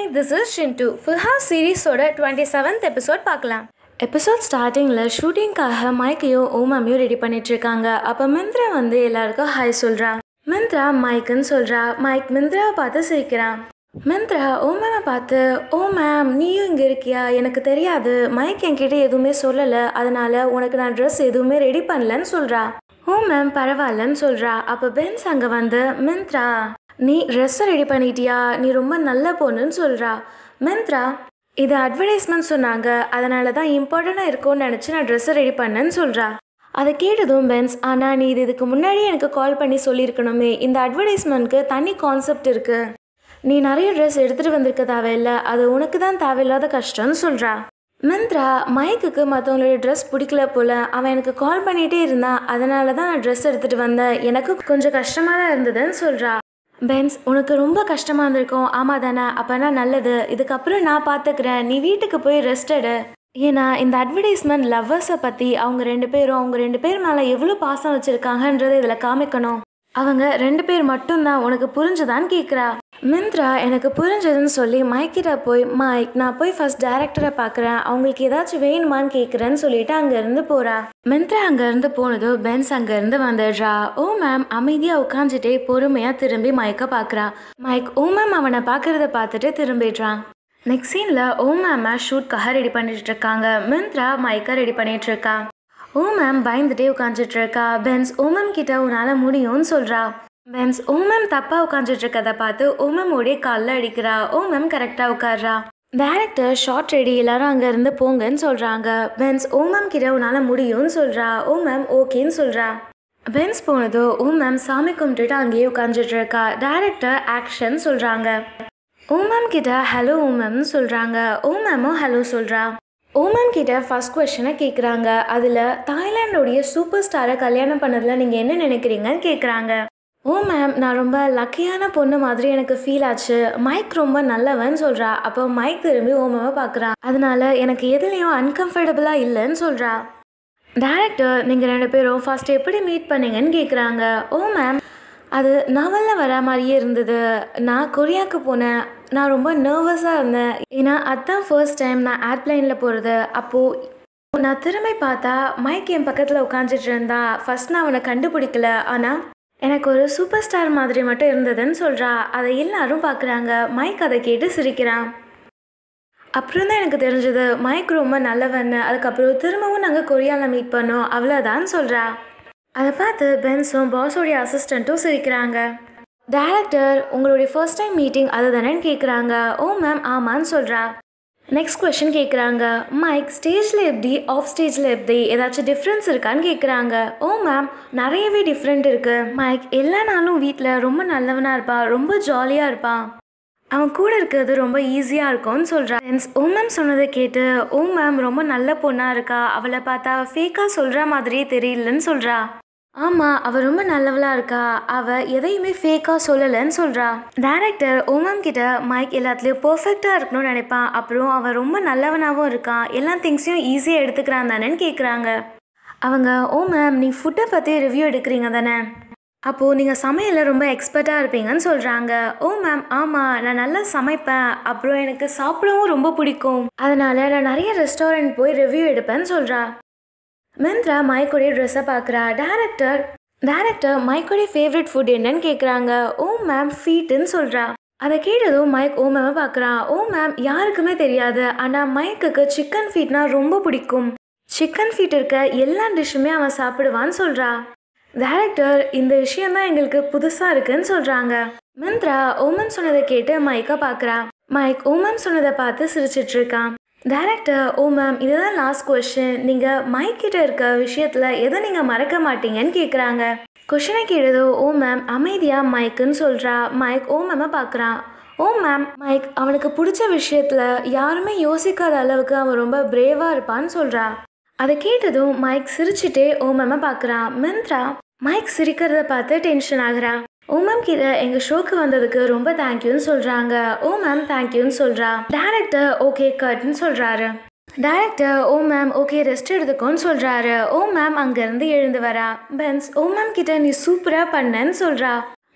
this is ஷின்டு ஃபுல்ஹா சீரீஸோட டுவெண்ட்டி செவன்த் எபிசோட் பார்க்கலாம் எபிசோட் ஸ்டார்டிங்கில் ஷூட்டிங்காக மைக்கையும் ஓமாமையும் ரெடி பண்ணிட்டு இருக்காங்க அப்போ மிந்த்ரா வந்து எல்லாருக்கும் ஹாய் சொல்கிறா மிந்த்ரா மைக்குன்னு சொல்கிறா மைக் மிந்த்ராவை பார்த்து சிரிக்கிறான் மிந்த்ரா ஓ மேமை பார்த்து ஓ மேம் நீயும் இங்கே இருக்கியா எனக்கு தெரியாது மைக் என்கிட்ட எதுவுமே சொல்லலை அதனால உனக்கு நான் ட்ரெஸ் எதுவுமே ரெடி பண்ணலன்னு சொல்கிறா ஓ மேம் பரவாயில்லன்னு சொல்கிறா அப்போ பென்ஸ் அங்கே வந்து மிந்த்ரா நீ ட்ரெஸ்ஸை ரெடி பண்ணிட்டியா நீ ரொம்ப நல்ல பொண்ணுன்னு சொல்கிறா மிந்த்ரா இது அட்வர்டைஸ்மெண்ட் சொன்னாங்க அதனால தான் இம்பார்ட்டண்ட்டாக இருக்கும்னு நினச்சி நான் ட்ரெஸ்ஸை ரெடி பண்ணேன்னு சொல்கிறா அதை கேட்டதும் பென்ஸ் ஆனால் நீ இது இதுக்கு முன்னாடி எனக்கு கால் பண்ணி சொல்லியிருக்கணுமே இந்த அட்வர்டைஸ்மெண்ட்க்கு தனி கான்செப்ட் இருக்குது நீ நிறைய ட்ரெஸ் எடுத்துகிட்டு வந்திருக்க தேவையில்ல அது உனக்கு தான் தேவையில்லாத கஷ்டம்னு சொல்கிறா மிந்த்ரா மைக்குக்கு மற்றவங்களோட ட்ரெஸ் பிடிக்கல போல அவன் எனக்கு கால் பண்ணிகிட்டே இருந்தான் அதனால தான் நான் ட்ரெஸ் எடுத்துகிட்டு வந்தேன் எனக்கு கொஞ்சம் கஷ்டமாக தான் இருந்ததுன்னு சொல்கிறா பென்ஸ் உனக்கு ரொம்ப கஷ்டமாக இருந்திருக்கும் ஆமாம் தானே அப்போனா நல்லது இதுக்கப்புறம் நான் பார்த்துக்கிறேன் நீ வீட்டுக்கு போய் ரெஸ்ட் எடு ஏன்னா இந்த அட்வர்டைஸ்மெண்ட் லவ்வர்ஸை பற்றி அவங்க ரெண்டு பேரும் அவங்க ரெண்டு பேர் மேலே எவ்வளோ பாசம் வச்சுருக்காங்கன்றதை இதில் காமிக்கணும் அவங்க ரெண்டு பேர் மட்டும்தான் உனக்கு புரிஞ்சுதான்னு கேட்குறா மிந்த்ரா எனக்கு புரிஞ்சதுன்னு சொல்லி மைக்கிட்ட போய் மைக் நான் போய் ஃபர்ஸ்ட் டேரக்டரை பார்க்குறேன் அவங்களுக்கு ஏதாச்சும் வேணுமான்னு கேட்குறேன்னு சொல்லிட்டு அங்கேருந்து போகிறா மிந்த்ரா அங்கேருந்து போனதும் பென்ஸ் அங்கேருந்து வந்துடுறா ஓ மேம் அமைதியாக உட்காந்துட்டே பொறுமையாக திரும்பி மைக்கை பார்க்குறா மைக் ஓ மேம் அவனை பார்க்குறத பார்த்துட்டு திரும்பிடுறான் நெக்ஸ்ட் சீனில் ஓ மேமை ஷூட்காக ரெடி பண்ணிட்டு இருக்காங்க மிந்த்ரா மைக்கை ரெடி பண்ணிட்டு இருக்கா ஓ மேம் பயந்துட்டே உட்காந்துட்டு இருக்கா பென்ஸ் ஓ மேம் கிட்ட உன்னால் முடியும்னு சொல்கிறா பென்ஸ் ஓ மேம் தப்பாக உட்காந்துட்டு இருக்கதை பார்த்து ஓ மேம் ஓடிய காலில் அடிக்கிறா ஓ மேம் கரெக்டாக உட்கார்றா டேரக்டர் ஷார்ட் ரெடி எல்லாரும் அங்கேருந்து போங்கன்னு சொல்கிறாங்க பென்ஸ் ஓ மேம் கிட்ட உன்னால் முடியும்னு சொல்கிறா ஓ மேம் ஓகேன்னு சொல்கிறா பென்ஸ் போனதோ ஓ மேம் சாமி கும்பிட்டுட்டு அங்கேயே உட்காந்துட்டு இருக்கா டேரக்டர் ஆக்ஷன் சொல்கிறாங்க ஓ மேம் கிட்ட ஹலோ ஓ மேம்னு சொல்கிறாங்க ஓ மேமும் ஹலோ சொல்கிறா ஓ மேம் கிட்ட ஃபர்ஸ்ட் கொஷனை கேட்குறாங்க அதில் தாய்லாண்டோடைய சூப்பர் ஸ்டாரை கல்யாணம் பண்ணதில் நீங்கள் என்ன நினைக்கிறீங்கன்னு கேட்குறாங்க ஓ மேம் நான் ரொம்ப லக்கியான பொண்ணு மாதிரி எனக்கு ஃபீல் ஆச்சு மைக் ரொம்ப நல்லவன் சொல்கிறா அப்போ மைக் திரும்பி ஓ மேமை பார்க்குறா அதனால எனக்கு எதுலேயும் அன்கம்ஃபர்டபுளாக இல்லைன்னு சொல்கிறா டேரக்டர் நீங்கள் ரெண்டு பேரும் ஃபர்ஸ்ட் எப்படி மீட் பண்ணீங்கன்னு கேட்குறாங்க ஓ மேம் அது நாவலில் வர மாதிரியே இருந்தது நான் கொரியாவுக்கு போனேன் நான் ரொம்ப நர்வஸாக இருந்தேன் ஏன்னா அதுதான் ஃபர்ஸ்ட் டைம் நான் ஏர்ப்ளைனில் போகிறது அப்போது நான் திரும்பி பார்த்தா மைக் என் பக்கத்தில் உட்காந்துட்டு இருந்தா ஃபர்ஸ்ட் நான் அவனை கண்டுபிடிக்கல ஆனால் எனக்கு ஒரு சூப்பர் ஸ்டார் மாதிரி மட்டும் இருந்ததுன்னு சொல்கிறா அதை எல்லாரும் பார்க்குறாங்க மைக் அதை கேட்டு சிரிக்கிறான் அப்புறம் தான் எனக்கு தெரிஞ்சது மைக் ரொம்ப நல்லவன்னு அதுக்கப்புறம் திரும்பவும் நாங்கள் கொரியாவில் மீட் பண்ணோம் அவ்வளோதான் சொல்கிறா அதை பார்த்து பென்ஸும் பாஸோடைய அசிஸ்டண்ட்டும் சிரிக்கிறாங்க டேரக்டர் உங்களுடைய ஃபர்ஸ்ட் டைம் மீட்டிங் அது தானேன்னு கேட்குறாங்க ஓ மேம் ஆமான்னு சொல்கிறா நெக்ஸ்ட் கொஷின் கேட்குறாங்க மைக் ஸ்டேஜில் எப்படி ஆஃப் ஸ்டேஜில் எப்படி ஏதாச்சும் டிஃப்ரென்ஸ் இருக்கான்னு கேட்குறாங்க ஓ மேம் நிறையவே டிஃப்ரெண்ட் இருக்குது மைக் எல்லா நாளும் வீட்டில் ரொம்ப நல்லவனாக இருப்பான் ரொம்ப ஜாலியாக இருப்பான் அவன் கூட இருக்கிறது ரொம்ப ஈஸியாக இருக்கும்னு சொல்கிறான் ஃப்ரெண்ட்ஸ் ஓ மேம் சொன்னதை கேட்டு ஓ மேம் ரொம்ப நல்ல பொண்ணாக இருக்கா அவளை பார்த்தா ஃபேக்காக சொல்கிற மாதிரியே தெரியலன்னு சொல்கிறா ஆமாம் அவள் ரொம்ப நல்லவளாக இருக்கா அவள் எதையுமே ஃபேக்காக சொல்லலைன்னு சொல்கிறா டேரக்டர் ஓ மேம் கிட்ட மைக் எல்லாத்துலேயும் பர்ஃபெக்டாக இருக்கணும்னு நினைப்பான் அப்புறம் அவன் ரொம்ப நல்லவனாகவும் இருக்கான் எல்லா திங்ஸையும் ஈஸியாக எடுத்துக்கிறான் தானேன்னு கேட்குறாங்க அவங்க ஓ மேம் நீ ஃபுட்டை பற்றி ரிவ்யூ எடுக்கிறீங்க தானே அப்போது நீங்கள் சமையலில் ரொம்ப எக்ஸ்பர்ட்டாக இருப்பீங்கன்னு சொல்கிறாங்க ஓ மேம் ஆமாம் நான் நல்லா சமைப்பேன் அப்புறம் எனக்கு சாப்பிடவும் ரொம்ப பிடிக்கும் அதனால் நான் நிறைய ரெஸ்டாரண்ட் போய் ரிவ்யூ எடுப்பேன்னு சொல்கிறா மிந்த்ரா மைக்கோடைய ட்ரெஸ்ஸை பார்க்குறா டேரக்டர் டேரக்டர் மைக்கோடைய ஃபேவரட் ஃபுட் என்னன்னு கேட்குறாங்க ஓ மேம் ஃபீட்டுன்னு சொல்கிறா அதை கேட்டதும் மைக் ஓ மேமை பார்க்குறான் ஓ மேம் யாருக்குமே தெரியாது ஆனால் மைக்குக்கு சிக்கன் ஃபீட்னா ரொம்ப பிடிக்கும் சிக்கன் ஃபீட் இருக்க எல்லா டிஷ்ஷுமே அவன் சாப்பிடுவான்னு சொல்கிறா டேரக்டர் இந்த விஷயம்தான் எங்களுக்கு புதுசாக இருக்குன்னு சொல்கிறாங்க மிந்த்ரா ஓமன் சொன்னதை கேட்டு மைக்கை பார்க்குறா மைக் ஓமன் சொன்னதை பார்த்து சிரிச்சிட்டு இருக்கான் டேரக்டர் ஓ மேம் இதுதான் லாஸ்ட் கொஷின் நீங்கள் மைக் கிட்ட இருக்க விஷயத்தில் எதை நீங்கள் மறக்க மாட்டீங்கன்னு கேட்குறாங்க கொஷினை கேட்டதோ ஓ மேம் அமைதியாக மைக்குன்னு சொல்கிறா மைக் ஓ மேமை பார்க்குறான் ஓ மேம் மைக் அவனுக்கு பிடிச்ச விஷயத்தில் யாருமே யோசிக்காத அளவுக்கு அவன் ரொம்ப பிரேவாக இருப்பான்னு சொல்கிறா அதை கேட்டதும் மைக் சிரிச்சுட்டே ஓ மேமை பார்க்குறான் மிந்த்ரா மைக் சிரிக்கிறத பார்த்து டென்ஷன் ஆகுறா ஓ மேம் கிட்ட எங்கள் ஷோக்கு வந்ததுக்கு ரொம்ப தேங்க்யூன்னு சொல்கிறாங்க ஓ மேம் தேங்க்யூன்னு சொல்கிறா டேரக்டர் ஓகே கட்னு சொல்கிறாரு director Oh Mem okay rest எடுத்துக்கோன்னு சொல்கிறாரு ஓ மேம் அங்கேருந்து எழுந்து வரா பென்ஸ் ஓ மேம் கிட்ட நீ சூப்பராக பண்ணேன்னு சொல்கிறா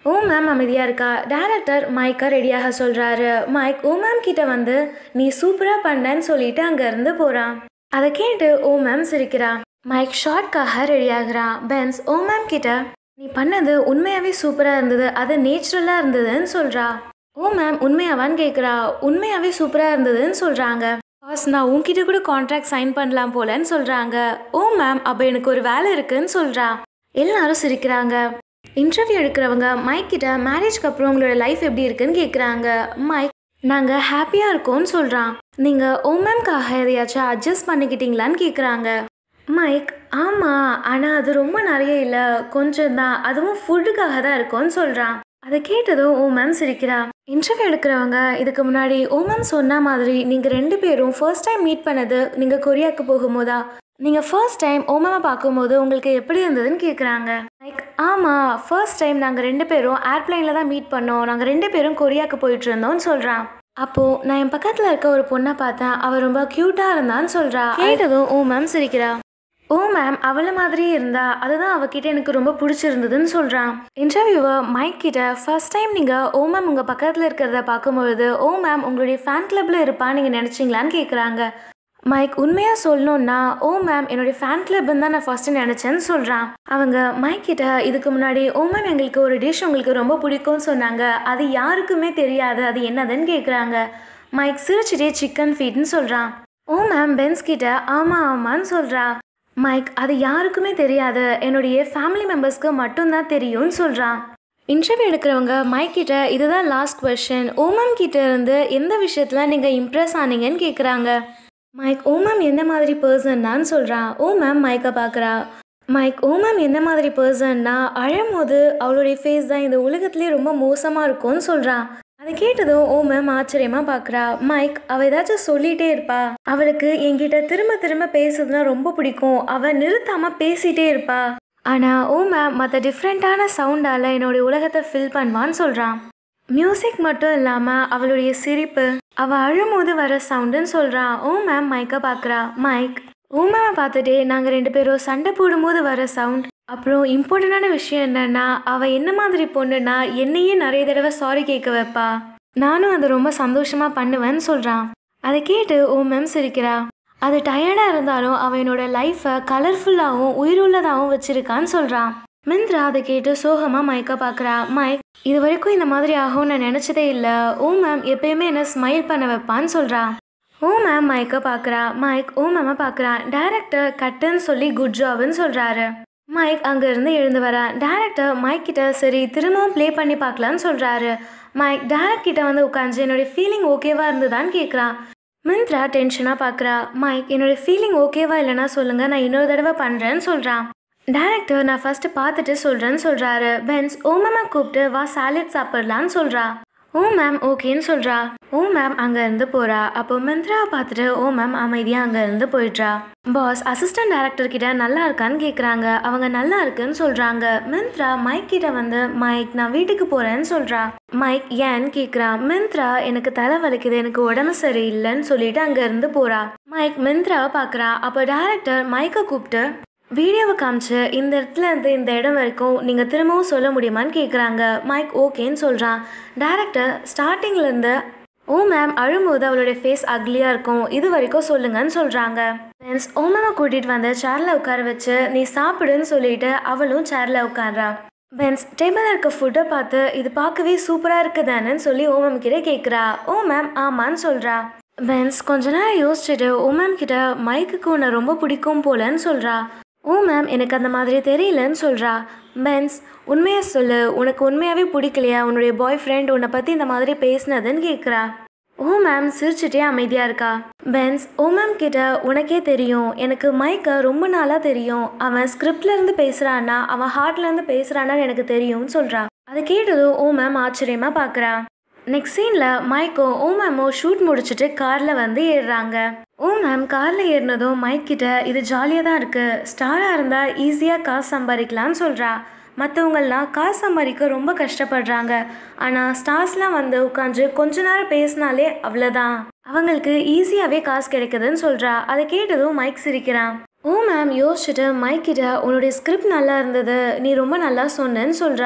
ஓ மேம் அமைதியாக இருக்கா டேரக்டர் மைக்கை ரெடியாக சொல்கிறாரு மைக் ஓ மேம் கிட்ட வந்து நீ சூப்பராக பண்ணேன்னு சொல்லிட்டு அங்கேருந்து போகிறான் அதை கேட்டு ஓ மேம் சிரிக்கிறா மைக் ஷார்ட்காக ரெடி ஆகுறான் பென்ஸ் ஓ மேம் கிட்ட நீ பண்ணது உண்மையாகவே சூப்பராக இருந்தது அது நேச்சுரலாக இருந்ததுன்னு சொல்கிறா ஓ மேம் உண்மையாவான்னு கேட்குறா உண்மையாகவே சூப்பராக இருந்ததுன்னு சொல்கிறாங்க பாஸ் நான் உன்கிட்ட கூட கான்ட்ராக்ட் சைன் பண்ணலாம் போலன்னு சொல்கிறாங்க ஓ மேம் அப்போ எனக்கு ஒரு வேலை இருக்குன்னு சொல்கிறா எல்லாரும் சிரிக்கிறாங்க இன்டர்வியூ எடுக்கிறவங்க மைக் கிட்ட மேரேஜ்க்கு அப்புறம் உங்களோட லைஃப் எப்படி இருக்குன்னு கேட்குறாங்க மைக் நாங்கள் ஹாப்பியாக இருக்கோம்னு சொல்கிறான் நீங்கள் ஓ மேம்காக எதையாச்சும் அட்ஜஸ்ட் பண்ணிக்கிட்டீங்களான்னு கேட்குறாங்க மைக் ஆமாம் ஆனால் அது ரொம்ப நிறைய இல்லை கொஞ்சம் தான் அதுவும் ஃபுட்டுக்காக தான் இருக்கும்னு சொல்கிறான் அதை கேட்டதும் ஓ மேம் சிரிக்கிறா இன்டர்வியூ எடுக்கிறவங்க இதுக்கு முன்னாடி ஓ மேம் சொன்ன மாதிரி நீங்கள் ரெண்டு பேரும் ஃபர்ஸ்ட் டைம் மீட் பண்ணது நீங்கள் கொரியாவுக்கு போகும்போதா நீங்கள் ஃபர்ஸ்ட் டைம் ஓ மேமை பார்க்கும்போது உங்களுக்கு எப்படி இருந்ததுன்னு கேட்குறாங்க லைக் ஆமாம் ஃபர்ஸ்ட் டைம் நாங்கள் ரெண்டு பேரும் ஏர்ப்ளைனில் தான் மீட் பண்ணோம் நாங்கள் ரெண்டு பேரும் கொரியாவுக்கு போயிட்டு இருந்தோம்னு சொல்கிறான் அப்போது நான் என் பக்கத்தில் இருக்க ஒரு பொண்ணை பார்த்தேன் அவள் ரொம்ப க்யூட்டாக இருந்தான்னு சொல்கிறா கேட்டதும் ஓ மேம் சிரிக்கிறா ஓ மேம் அவளை மாதிரியே இருந்தா அதுதான் அவகிட்ட எனக்கு ரொம்ப பிடிச்சிருந்ததுன்னு சொல்கிறான் இன்டர்வியூவர் மைக் கிட்ட ஃபர்ஸ்ட் டைம் நீங்கள் ஓ மேம் உங்கள் பக்கத்தில் இருக்கிறத பார்க்கும்பொழுது ஓ மேம் உங்களுடைய ஃபேன் கிளப்பில் இருப்பா நீங்கள் நினச்சிங்களான்னு கேட்குறாங்க மைக் உண்மையாக சொல்லணுன்னா ஓ மேம் என்னுடைய ஃபேன் கிளப்னு தான் நான் ஃபஸ்ட்டு நினச்சேன்னு சொல்கிறான் அவங்க மைக் கிட்ட இதுக்கு முன்னாடி ஓ மேம் எங்களுக்கு ஒரு டிஷ் உங்களுக்கு ரொம்ப பிடிக்கும்னு சொன்னாங்க அது யாருக்குமே தெரியாது அது என்னதுன்னு கேட்குறாங்க மைக் சிரிச்சிட்டே சிக்கன் ஃபீட்னு சொல்கிறான் ஓ மேம் பென்ஸ் கிட்ட ஆமாம் ஆமான்னு சொல்கிறா மைக் அது யாருக்குமே தெரியாது என்னுடைய ஃபேமிலி மெம்பர்ஸ்க்கு மட்டும்தான் தெரியும்னு சொல்கிறான் இன்டர்வியூ எடுக்கிறவங்க மைக் கிட்ட இதுதான் லாஸ்ட் கொஷின் ஓமம் கிட்ட இருந்து எந்த விஷயத்தில் நீங்கள் இம்ப்ரெஸ் ஆனீங்கன்னு கேட்குறாங்க மைக் ஓ மேம் எந்த மாதிரி பர்சன்னான்னு சொல்கிறான் ஓ மேம் மைக்கை பார்க்குறா மைக் ஓ மேம் எந்த மாதிரி பர்சன்னா அழும்போது அவளுடைய ஃபேஸ் தான் இந்த உலகத்துலேயே ரொம்ப மோசமாக இருக்கும்னு சொல்கிறான் அதை கேட்டதும் ஓ மேம் ஆச்சரியமாக பார்க்குறா மைக் அவள் ஏதாச்சும் சொல்லிகிட்டே இருப்பா அவளுக்கு என்கிட்ட திரும்ப திரும்ப பேசுறதுனா ரொம்ப பிடிக்கும் அவள் நிறுத்தாமல் பேசிகிட்டே இருப்பா ஆனால் ஓ மேம் மற்ற டிஃப்ரெண்ட்டான சவுண்டால் என்னுடைய உலகத்தை ஃபில் பண்ணுவான்னு சொல்கிறான் மியூசிக் மட்டும் இல்லாமல் அவளுடைய சிரிப்பு அவள் அழும்போது வர சவுண்டுன்னு சொல்கிறான் ஓ மேம் மைக்கை பார்க்குறா மைக் ஓ மேமை பார்த்துட்டே நாங்கள் ரெண்டு பேரும் சண்டை போடும்போது வர சவுண்ட் அப்புறம் இம்பார்ட்டண்டான விஷயம் என்னன்னா அவள் என்ன மாதிரி பொண்ணுன்னா என்னையே நிறைய தடவை சாரி கேட்க வைப்பா நானும் அதை ரொம்ப சந்தோஷமாக பண்ணுவேன்னு சொல்கிறான் அதை கேட்டு ஓ மேம் சிரிக்கிறா அது டயர்டாக இருந்தாலும் அவன் என்னோட லைஃப்பை கலர்ஃபுல்லாகவும் உயிருள்ளதாகவும் வச்சிருக்கான்னு சொல்கிறான் மிந்த்ரா அதை கேட்டு சோகமாக மைக்கை பார்க்குறா மைக் இது வரைக்கும் இந்த மாதிரி ஆகும்னு நான் நினச்சதே இல்லை ஓ மேம் எப்பயுமே என்ன ஸ்மைல் பண்ண வைப்பான்னு சொல்கிறா ஓ மேம் மைக்கை பார்க்குறா மைக் ஓ மேமை பார்க்குறான் டேரக்டர் கட்டுன்னு சொல்லி குட் ஜாப்னு சொல்கிறாரு மைக் அங்கேருந்து எழுந்து வரா டேரக்டர் மைக் கிட்ட சரி திரும்பவும் ப்ளே பண்ணி பார்க்கலான்னு சொல்கிறாரு மைக் டேரக்ட் கிட்ட வந்து உட்காந்து என்னுடைய ஃபீலிங் ஓகேவா இருந்ததான்னு கேட்குறான் மிந்த்ரா டென்ஷனாக பார்க்குறா மைக் என்னோட ஃபீலிங் ஓகேவா இல்லைன்னா சொல்லுங்கள் நான் இன்னொரு தடவை பண்ணுறேன்னு சொல்கிறான் டேரக்டர் நான் ஃபஸ்ட்டு பார்த்துட்டு சொல்கிறேன்னு சொல்கிறாரு பென்ஸ் ஓ மேமை கூப்பிட்டு வா சாலட் சாப்பிட்லான்னு சொல்கிறா ஓ மேம் ஓகேன்னு சொல்கிறா ஓ மேம் அங்கேருந்து போகிறா அப்போ மிந்த்ராவை பார்த்துட்டு ஓ மேம் அமைதியாக அங்கேருந்து போயிடுறா பாஸ் அசிஸ்டன்ட் டேரக்டர் கிட்ட நல்லா இருக்கான்னு கேட்குறாங்க அவங்க நல்லா இருக்குன்னு சொல்கிறாங்க மிந்த்ரா மைக் கிட்ட வந்து மைக் நான் வீட்டுக்கு போகிறேன்னு சொல்கிறா மைக் ஏன்னு கேட்குறா மிந்த்ரா எனக்கு தலை வலிக்குது எனக்கு உடம்பு சரியில்லைன்னு சொல்லிட்டு அங்கேருந்து போகிறா மைக் மிந்த்ராவை பார்க்குறா அப்போ டேரக்டர் மைக்கை கூப்பிட்டு வீடியோவை காமிச்சு இந்த இடத்துல இருந்து இந்த இடம் வரைக்கும் நீங்கள் திரும்பவும் சொல்ல முடியுமான்னு கேட்குறாங்க மைக் ஓகேன்னு சொல்கிறான் டேரக்டர் ஸ்டார்டிங்லேருந்து ஓ மேம் அழும்போது அவளுடைய ஃபேஸ் அக்லியாக இருக்கும் இது வரைக்கும் சொல்லுங்கன்னு சொல்கிறாங்க ஃப்ரெண்ட்ஸ் ஓ மேமை கூட்டிகிட்டு வந்து சேரில் உட்கார வச்சு நீ சாப்பிடுன்னு சொல்லிட்டு அவளும் சேரில் உட்கார்றா பென்ஸ் டேபிளில் இருக்க ஃபுட்டை பார்த்து இது பார்க்கவே சூப்பராக இருக்குதானேன்னு சொல்லி ஓ மேம் கிட்ட கேட்குறா ஓ மேம் ஆமான்னு சொல்கிறா பென்ஸ் கொஞ்ச நேரம் யோசிச்சுட்டு ஓ மேம் கிட்ட மைக்குக்கு உன்னை ரொம்ப பிடிக்கும் போலன்னு சொல்கிறா ஓ மேம் எனக்கு அந்த மாதிரி தெரியலன்னு சொல்கிறா பென்ஸ் உண்மையை சொல்லு உனக்கு உண்மையாகவே பிடிக்கலையா உன்னுடைய பாய் ஃப்ரெண்ட் உன்னை பற்றி இந்த மாதிரி பேசினதுன்னு கேட்குறா ஓ மேம் சிரிச்சிட்டே அமைதியாக இருக்கா பென்ஸ் ஓ மேம் கிட்ட உனக்கே தெரியும் எனக்கு மைக்கை ரொம்ப நாளாக தெரியும் அவன் ஸ்கிரிப்ட்ல இருந்து பேசுகிறான்னா அவன் ஹார்ட்லேருந்து பேசுகிறான்னு எனக்கு தெரியும்னு சொல்கிறா அதை கேட்டதும் ஓ மேம் ஆச்சரியமாக பார்க்குறா நெக்ஸ்ட் சீனில் மைக்கோ ஓ மேமோ ஷூட் முடிச்சுட்டு காரில் வந்து ஏறுறாங்க ஓ மேம் காரில் ஏறினதும் மைக் கிட்ட இது ஜாலியாக தான் இருக்குது ஸ்டாராக இருந்தால் ஈஸியாக காசு சம்பாதிக்கலாம்னு சொல்கிறா மற்றவங்கள்லாம் காசு சம்பாதிக்க ரொம்ப கஷ்டப்படுறாங்க ஆனால் ஸ்டார்ஸ்லாம் வந்து உட்காந்து கொஞ்ச நேரம் பேசினாலே அவ்வளோதான் அவங்களுக்கு ஈஸியாகவே காசு கிடைக்குதுன்னு சொல்கிறா அதை கேட்டதும் மைக் சிரிக்கிறான் ஓ மேம் யோசிச்சுட்டு மைக் கிட்ட உன்னுடைய ஸ்கிரிப்ட் நல்லா இருந்தது நீ ரொம்ப நல்லா சொன்னேன்னு சொல்கிறா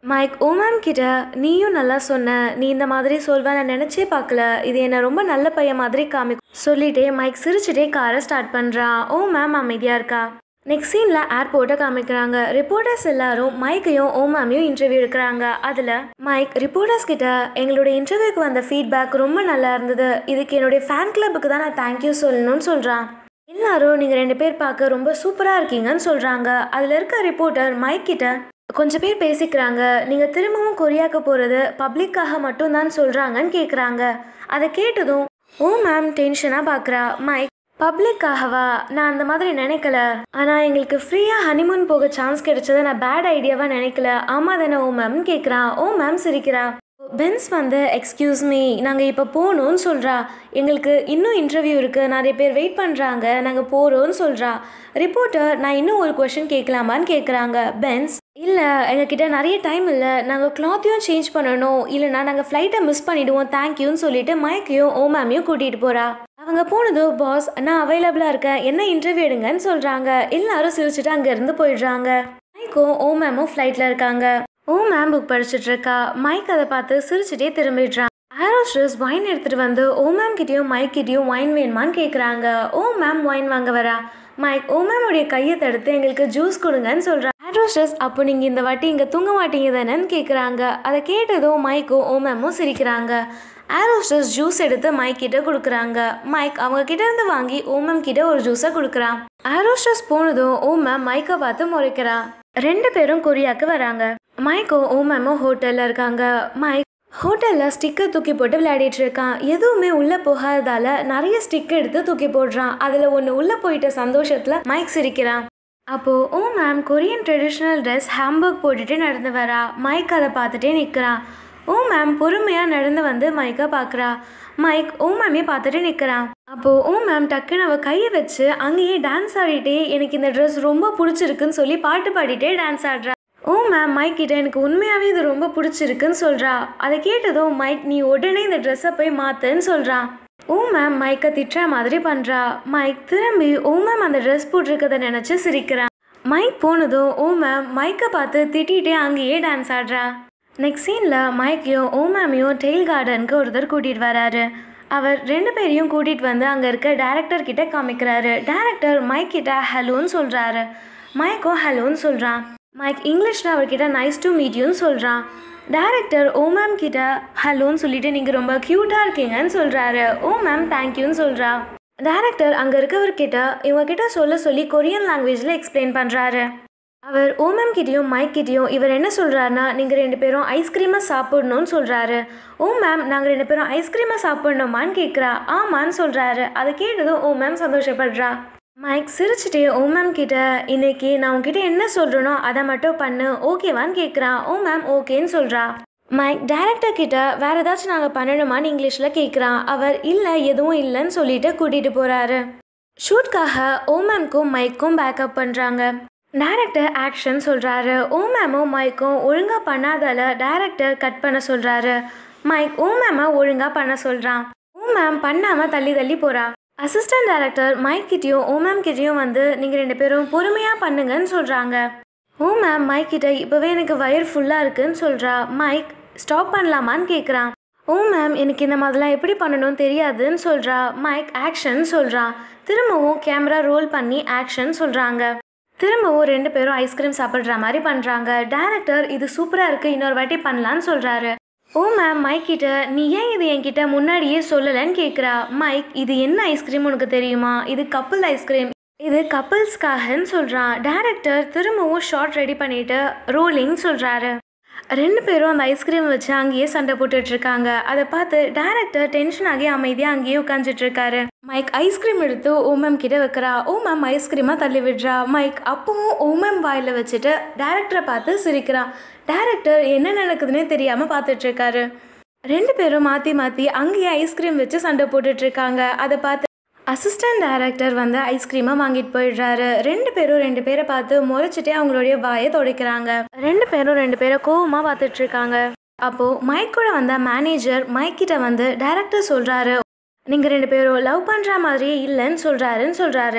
மைக் ஓ மேம் கிட்ட நீயும் நல்லா சொன்ன நீ இந்த மாதிரி சொல்வேன் நான் நினச்சே பார்க்கல இது என்ன ரொம்ப நல்ல பையன் மாதிரி காமி சொல்லிட்டே மைக் சிரிச்சுட்டே காரை ஸ்டார்ட் பண்ணுறான் ஓ மேம் அமைதியாக இருக்கா நெக்ஸ்ட் சீனில் ஏர்போர்ட்டை காமிக்கிறாங்க ரிப்போர்ட்டர்ஸ் எல்லாரும் மைக்கையும் ஓ மேமையும் இன்டர்வியூ எடுக்கிறாங்க அதில் மைக் ரிப்போர்ட்டர்ஸ் கிட்ட எங்களுடைய இன்டர்வியூக்கு வந்த ஃபீட்பேக் ரொம்ப நல்லா இருந்தது இதுக்கு என்னுடைய ஃபேன் கிளப்புக்கு தான் நான் தேங்க்யூ சொல்லணும்னு சொல்கிறான் எல்லாரும் நீங்கள் ரெண்டு பேர் பார்க்க ரொம்ப சூப்பராக இருக்கீங்கன்னு சொல்கிறாங்க அதில் இருக்க ரிப்போர்ட்டர் மைக் கிட்ட கொஞ்சம் பேர் பேசிக்கிறாங்க நீங்கள் திரும்பவும் கொரியாக்கு போகிறது பப்ளிக்காக மட்டும்தான் சொல்கிறாங்கன்னு கேட்குறாங்க அதை கேட்டதும் ஓ மேம் டென்ஷனாக பார்க்குறா மைக் பப்ளிக்காகவா நான் அந்த மாதிரி நினைக்கல ஆனால் எங்களுக்கு ஃப்ரீயாக ஹனிமூன் போக சான்ஸ் கிடைச்சதை நான் பேட் ஐடியாவாக நினைக்கல ஆமாம் தானே ஓ மேம் கேட்குறான் ஓ மேம் சிரிக்கிறா பென்ஸ் வந்து எக்ஸ்கியூஸ் மீ நாங்கள் இப்போ போகணும்னு சொல்கிறா எங்களுக்கு இன்னும் இன்டர்வியூ இருக்குது நிறைய பேர் வெயிட் பண்ணுறாங்க நாங்கள் போகிறோம்னு சொல்கிறா ரிப்போர்ட்டர் நான் இன்னும் ஒரு கொஷின் கேட்கலாமான்னு கேட்குறாங்க பென்ஸ் இல்லை எங்ககிட்ட நிறைய டைம் இல்லை நாங்கள் கிளாத்தையும் சேஞ்ச் பண்ணணும் இல்லைனா நாங்கள் ஃப்ளைட்டை மிஸ் பண்ணிவிடுவோம் தேங்க்யூன்னு சொல்லிட்டு மைக்கையும் ஓ மேமையும் கூட்டிகிட்டு போகிறா அவங்க போனதும் பாஸ் நான் அவைலபிளாக இருக்கேன் என்ன இன்டர்வியூ எடுங்கன்னு சொல்கிறாங்க எல்லாரும் சிரிச்சுட்டு அங்கேருந்து போயிடுறாங்க மைக்கும் ஓ மேமும் ஃப்ளைட்டில் இருக்காங்க ஓ மேம் புக் படிச்சுட்டு இருக்கா மைக் அதை பார்த்து சிரிச்சுட்டே திரும்பிடுறான் ஆரோஸ்ட்ரஸ் ஒயின் எடுத்துகிட்டு வந்து ஓ மேம் கிட்டேயும் மைக் கிட்டேயும் ஒயின் வேணுமான்னு கேட்குறாங்க ஓ மேம் ஒயின் வாங்க வரா மைக் ஓ மேமுடைய கையை தடுத்து எங்களுக்கு ஜூஸ் கொடுங்கன்னு சொல்கிறான் ஆரோஸ்ட்ரஸ் அப்போ நீங்கள் இந்த வாட்டி இங்கே தூங்க மாட்டீங்க தானேன்னு கேட்குறாங்க அதை கேட்டதும் மைக்கும் ஓ மேமும் சிரிக்கிறாங்க ஆரோஸ்டர்ஸ் ஜூஸ் எடுத்து மைக் கிட்ட கொடுக்குறாங்க மைக் அவங்க கிட்ட இருந்து வாங்கி ஓமம் கிட்ட ஒரு ஜூஸை கொடுக்குறான் ஆரோஸ்டர்ஸ் போனதும் ஓமம் மைக்கை பார்த்து முறைக்கிறா ரெண்டு பேரும் கொரியாக்கு வராங்க மைக்கும் ஓமமும் ஹோட்டலில் இருக்காங்க மைக் ஹோட்டலில் ஸ்டிக்கர் தூக்கி போட்டு விளையாடிட்டு இருக்கான் எதுவுமே உள்ளே போகாததால நிறைய ஸ்டிக்கர் எடுத்து தூக்கி போடுறான் அதில் ஒன்று உள்ளே போயிட்ட சந்தோஷத்தில் மைக் சிரிக்கிறான் அப்போது Oh Mem Korean traditional dress ஹேம்பர்க் போட்டுட்டு நடந்து வரா மைக் அதை பார்த்துட்டே நிற்கிறான் ஓ மேம் பொறுமையாக நடந்து வந்து மைக்கை பார்க்குறா மைக் ஓ மேமே பார்த்துட்டு நிற்கிறான் அப்போது ஓ மேம் டக்குன்னு அவள் கையை வச்சு அங்கேயே டான்ஸ் ஆடிட்டே எனக்கு இந்த ட்ரெஸ் ரொம்ப பிடிச்சிருக்குன்னு சொல்லி பாட்டு பாடிட்டே டான்ஸ் ஆடுறா ஓ மேம் மைக் கிட்ட எனக்கு உண்மையாகவே இது ரொம்ப பிடிச்சிருக்குன்னு சொல்கிறா அதை கேட்டதும் மைக் நீ உடனே இந்த ட்ரெஸ்ஸை போய் மாற்றுன்னு சொல்கிறான் ஓ மேம் மைக்கை திட்டுற மாதிரி பண்ணுறா மைக் திரும்பி ஓ மேம் அந்த ட்ரெஸ் போட்டிருக்கதை நினச்சி சிரிக்கிறான் மைக் போனதும் ஓ மேம் மைக்கை பார்த்து திட்டிகிட்டே அங்கேயே டான்ஸ் ஆடுறா நெக்ஸ்ட் சீனில் மைக்கையும் ஓ மேமையும் டெய்ல் கார்டனுக்கு ஒருத்தர் கூட்டிகிட்டு வராரு அவர் ரெண்டு பேரையும் கூட்டிகிட்டு வந்து அங்கே இருக்க டேரக்டர் கிட்ட காமிக்கிறாரு டேரக்டர் மைக் கிட்ட ஹலோன்னு சொல்கிறாரு மைக்கும் ஹலோன்னு சொல்கிறான் மைக் இங்கிலீஷில் அவர்கிட்ட நைஸ் டு மீட் யூன்னு சொல்கிறான் டேரக்டர் ஓ மேம் கிட்ட ஹலோன்னு சொல்லிட்டு நீங்கள் ரொம்ப க்யூட்டாக இருக்கீங்கன்னு சொல்கிறாரு ஓ மேம் தேங்க்யூன்னு சொல்கிறா டேரக்டர் அங்கே இருக்கவர்கிட்ட இவங்ககிட்ட சொல்ல சொல்லி கொரியன் லாங்குவேஜில் எக்ஸ்பிளைன் பண்ணுறாரு அவர் ஓமம் கிட்டேயும் மைக் கிட்டேயும் இவர் என்ன சொல்கிறாருன்னா நீங்கள் ரெண்டு பேரும் ஐஸ்கிரீமை சாப்பிடணும்னு சொல்கிறாரு ஓ மேம் நாங்கள் ரெண்டு பேரும் ஐஸ்கிரீமை சாப்பிடணுமான்னு கேட்குறா ஆமான்னு சொல்கிறாரு அதை கேட்டதும் ஓ மேம் சந்தோஷப்படுறா மைக் சிரிச்சுட்டே ஓ மேம் கிட்ட இன்னைக்கு நான் உங்ககிட்ட என்ன சொல்கிறேனோ அதை மட்டும் பண்ணு ஓகேவான்னு கேட்குறான் ஓ மேம் ஓகேன்னு சொல்கிறா மைக் டேரக்டர் கிட்ட வேறு ஏதாச்சும் நாங்கள் பண்ணணுமான்னு இங்கிலீஷில் கேட்குறான் அவர் இல்லை எதுவும் இல்லைன்னு சொல்லிட்டு கூட்டிகிட்டு போகிறாரு ஷூட்காக ஓ மேம்க்கும் மைக்கும் பேக்கப் பண்ணுறாங்க டேரக்டர் ஆக்ஷன் சொல்கிறாரு ஓ மேமும் மைக்கும் ஒழுங்காக பண்ணாதால டேரக்டர் கட் பண்ண சொல்கிறாரு மைக் ஓ மேமை ஒழுங்காக பண்ண சொல்கிறான் ஓ மேம் பண்ணாமல் தள்ளி தள்ளி போகிறா அசிஸ்டன்ட் டேரக்டர் மைக் கிட்டேயும் ஓ மேம் கிட்டேயும் வந்து நீங்கள் ரெண்டு பேரும் பொறுமையாக பண்ணுங்கன்னு சொல்கிறாங்க ஓ மேம் மைக் கிட்ட இப்போவே எனக்கு வயிறு ஃபுல்லாக இருக்குன்னு சொல்கிறா மைக் ஸ்டாப் பண்ணலாமான்னு கேட்குறான் ஓ மேம் எனக்கு இந்த மாதிரிலாம் எப்படி பண்ணணும்னு தெரியாதுன்னு சொல்கிறா மைக் ஆக்ஷன் சொல்கிறான் திரும்பவும் கேமரா ரோல் பண்ணி ஆக்ஷன் சொல்கிறாங்க திரும்பவும் ரெண்டு பேரும் ஐஸ்கிரீம் சாப்பிட்ற மாதிரி பண்ணுறாங்க டேரக்டர் இது சூப்பராக இருக்குது இன்னொரு வாட்டி பண்ணலான்னு சொல்கிறாரு ஓ மேம் மைக் கிட்ட நீ ஏன் இது என்கிட்ட முன்னாடியே சொல்லலைன்னு கேட்குறா மைக் இது என்ன ஐஸ்கிரீம் உனக்கு தெரியுமா இது கப்புள் ஐஸ்கிரீம் இது கப்புள்ஸ்க்காகன்னு சொல்கிறான் டேரக்டர் திரும்பவும் ஷார்ட் ரெடி பண்ணிட்டு ரோலிங் சொல்கிறாரு ரெண்டு பேரும் அந்த ஐஸ்கிரீம் வச்சு அங்கேயே சண்டை போட்டுட்டு இருக்காங்க அதை பார்த்து டேரக்டர் டென்ஷன் ஆகி அமைதியாக அங்கேயே உட்காந்துட்டு இருக்காரு மைக் ஐஸ்கிரீம் எடுத்து ஓமம் கிட்ட வைக்கிறா ஓமம் ஐஸ்கிரீமாக தள்ளி விடுறா மைக் அப்பவும் ஓமம் வாயில் வச்சுட்டு டேரக்டரை பார்த்து சிரிக்கிறான் டேரக்டர் என்ன நடக்குதுன்னே தெரியாமல் பார்த்துட்டு இருக்காரு ரெண்டு பேரும் மாற்றி மாற்றி அங்கேயே ஐஸ்கிரீம் வச்சு சண்டை போட்டுட்டு இருக்காங்க அதை பார்த்து அசிஸ்டன்ட் டைரக்டர் வந்து ஐஸ்கிரீமை வாங்கிட்டு போயிடுறாரு ரெண்டு பேரும் ரெண்டு பேரை பார்த்து முறைச்சிட்டே அவங்களுடைய வாயை துடைக்கிறாங்க ரெண்டு பேரும் ரெண்டு பேரை கோவமாக பார்த்துட்டு இருக்காங்க அப்போது மைக் கூட வந்த மேனேஜர் மைக் கிட்ட வந்து டைரக்டர் சொல்கிறாரு நீங்கள் ரெண்டு பேரும் லவ் பண்ணுற மாதிரியே இல்லைன்னு சொல்கிறாருன்னு சொல்கிறாரு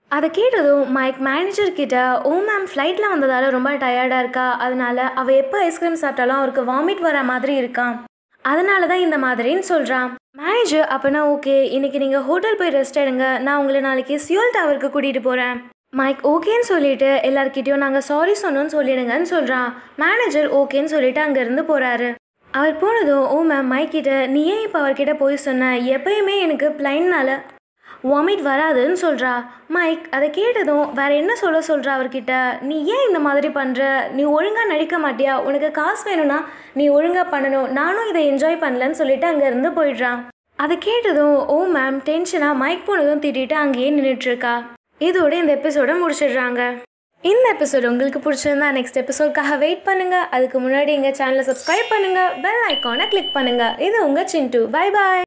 அதை கேட்டதும் மைக் மேனேஜர் கிட்ட ஓ மேம் ஃப்ளைட்டில் வந்ததால் ரொம்ப டயர்டாக இருக்கா அதனால அவள் எப்போ ஐஸ்கிரீம் சாப்பிட்டாலும் அவருக்கு வாமிட் வர மாதிரி இருக்கான் அதனால தான் இந்த மாதிரின்னு சொல்கிறான் மேனேஜர் அப்போனா ஓகே இன்னைக்கு நீங்கள் ஹோட்டல் போய் ரெஸ்ட் எடுங்க நான் உங்களை நாளைக்கு சியோல் டவருக்கு கூட்டிகிட்டு போகிறேன் மைக் ஓகேன்னு சொல்லிட்டு எல்லார்கிட்டயும் நாங்கள் சாரி சொன்னோன்னு சொல்லிடுங்கன்னு சொல்கிறான் மேனேஜர் ஓகேன்னு சொல்லிட்டு அங்கேருந்து போகிறாரு அவர் போனதும் ஓ மேம் மைக் கிட்ட நீ ஏன் இப்போ அவர்கிட்ட போய் சொன்ன எப்பயுமே எனக்கு பிளைன்னால வாமிட் வராதுன்னு சொல்கிறா மைக் அதை கேட்டதும் வேற என்ன சொல்ல சொல்கிறா அவர்கிட்ட நீ ஏன் இந்த மாதிரி பண்ணுற நீ ஒழுங்காக நடிக்க மாட்டியா உனக்கு காசு வேணும்னா நீ ஒழுங்காக பண்ணணும் நானும் இதை என்ஜாய் பண்ணலன்னு சொல்லிட்டு அங்கேருந்து போயிடுறான் அதை கேட்டதும் ஓ மேம் டென்ஷனாக மைக் போனதும் திட்டிட்டு அங்கேயே நின்றுட்டுருக்கா இதோட இந்த எபிசோட முடிச்சிடுறாங்க இந்த எபிசோட் உங்களுக்கு பிடிச்சிருந்தா நெக்ஸ்ட் எபிசோட்காக வெயிட் பண்ணுங்க அதுக்கு முன்னாடி எங்கள் சேனலை சப்ஸ்கிரைப் பண்ணுங்க பெல் ஐக்கானை கிளிக் பண்ணுங்க இது உங்கள் சின்ட்டு பை பாய்